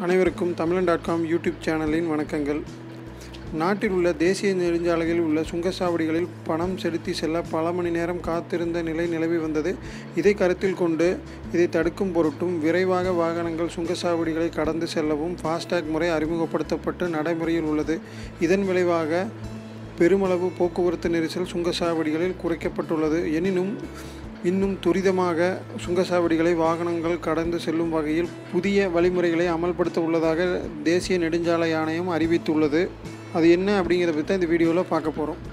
அனைவருக்கும் தமிழன் dot com YouTube சேனலின் வணக்கங்கள் நாட்டில் உள்ள தேசிய நெடுஞ்சாலைகளில் உள்ள சுங்கச்சாவடிகளில் பணம் செலுத்தி செல்ல பல மணி நேரம் காத்திருந்த நிலை நிலவி வந்தது இதை கருத்தில் கொண்டு இதை தடுக்கும் பொருட்டும் விரைவாக வாகனங்கள் சுங்கச்சாவடிகளை கடந்து செல்லவும் ஃபாஸ்டேக் முறை அறிமுகப்படுத்தப்பட்டு நடைமுறையில் உள்ளது இதன் விளைவாக பெருமளவு போக்குவரத்து நெரிசல் சுங்கச்சாவடிகளில் குறைக்கப்பட்டுள்ளது எனினும் இன்னும் துரிதமாக சுங்கச்சாவடிகளை வாகனங்கள் கடந்து செல்லும் வகையில் புதிய வழிமுறைகளை அமல்படுத்த உள்ளதாக தேசிய நெடுஞ்சாலை ஆணையம் அறிவித்துள்ளது அது என்ன அப்படிங்கிறத பற்றி தான் இந்த வீடியோவில் பார்க்க போகிறோம்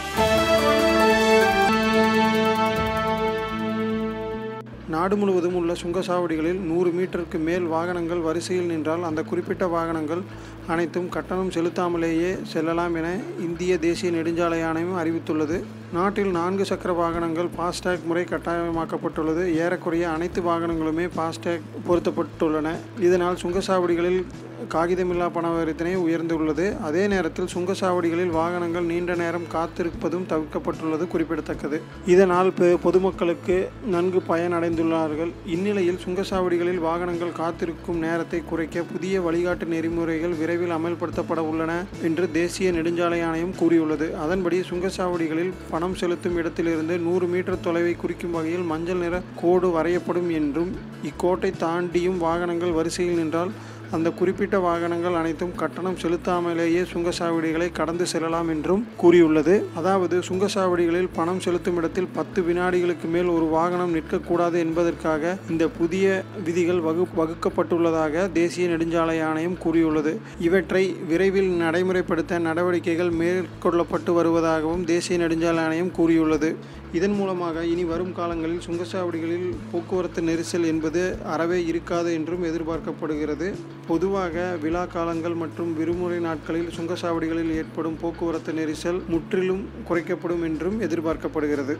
நாடு முழுவதும் உள்ள சுங்கச்சாவடிகளில் நூறு மீட்டருக்கு மேல் வாகனங்கள் வரிசையில் நின்றால் அந்த குறிப்பிட்ட வாகனங்கள் அனைத்தும் கட்டணம் செலுத்தாமலேயே செல்லலாம் என இந்திய தேசிய நெடுஞ்சாலை ஆணையம் அறிவித்துள்ளது நாட்டில் நான்கு சக்கர வாகனங்கள் ஃபாஸ்டேக் முறை கட்டாயமாக்கப்பட்டுள்ளது ஏறக்குறைய அனைத்து வாகனங்களுமே ஃபாஸ்டேக் பொருத்தப்பட்டுள்ளன இதனால் சுங்கச்சாவடிகளில் காகிதமில்லா பணவரித்தனை உயர்ந்துள்ளது அதே நேரத்தில் சுங்கச்சாவடிகளில் வாகனங்கள் நீண்ட நேரம் காத்திருப்பதும் தவிர்க்கப்பட்டுள்ளது குறிப்பிடத்தக்கது இதனால் பெ- பொதுமக்களுக்கு நன்கு பயனடைந்துள்ளார்கள் இந்நிலையில் சுங்கச்சாவடிகளில் வாகனங்கள் காத்திருக்கும் நேரத்தை குறைக்க புதிய வழிகாட்டு நெறிமுறைகள் விரைவில் அமல்படுத்தப்பட உள்ளன என்று தேசிய நெடுஞ்சாலை ஆணையம் கூறியுள்ளது அதன்படி சுங்கச்சாவடிகளில் பணம் செலுத்தும் இடத்திலிருந்து நூறு மீட்டர் தொலைவை குறிக்கும் வகையில் மஞ்சள் நிற கோடு வரையப்படும் என்றும் இக்கோட்டை தாண்டியும் வாகனங்கள் வரிசையில் நின்றால் அந்த குறிப்பிட்ட வாகனங்கள் அனைத்தும் கட்டணம் செலுத்தாமலேயே சுங்கச்சாவடிகளை கடந்து செல்லலாம் என்றும் கூறியுள்ளது அதாவது சுங்கச்சாவடிகளில் பணம் செலுத்தும் இடத்தில் பத்து வினாடிகளுக்கு மேல் ஒரு வாகனம் நிற்கக்கூடாது என்பதற்காக இந்த புதிய விதிகள் வகு வகுக்கப்பட்டுள்ளதாக தேசிய நெடுஞ்சாலை ஆணையம் கூறியுள்ளது இவற்றை விரைவில் நடைமுறைப்படுத்த நடவடிக்கைகள் மேற்கொள்ளப்பட்டு வருவதாகவும் தேசிய நெடுஞ்சாலை ஆணையம் கூறியுள்ளது இதன் மூலமாக இனி வரும் காலங்களில் சுங்கச்சாவடிகளில் போக்குவரத்து நெரிசல் என்பது அறவே இருக்காது என்றும் எதிர்பார்க்கப்படுகிறது பொதுவாக விழா காலங்கள் மற்றும் விடுமுறை நாட்களில் சுங்கச்சாவடிகளில் ஏற்படும் போக்குவரத்து நெரிசல் முற்றிலும் குறைக்கப்படும் என்றும் எதிர்பார்க்கப்படுகிறது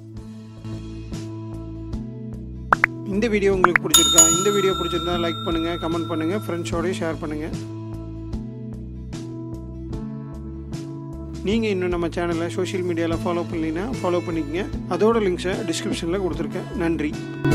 இந்த வீடியோ உங்களுக்கு பிடிச்சிருக்கா இந்த வீடியோ பிடிச்சிருந்தா லைக் பண்ணுங்கள் கமெண்ட் பண்ணுங்கள் ஃப்ரெண்ட்ஸோடய ஷேர் பண்ணுங்கள் நீங்கள் இன்னும் நம்ம சேனலை சோஷியல் மீடியாவில் ஃபாலோ பண்ணலைன்னா ஃபாலோ பண்ணிக்கங்க அதோட லிங்க்ஸை டிஸ்கிரிப்ஷனில் கொடுத்துருக்கேன் நன்றி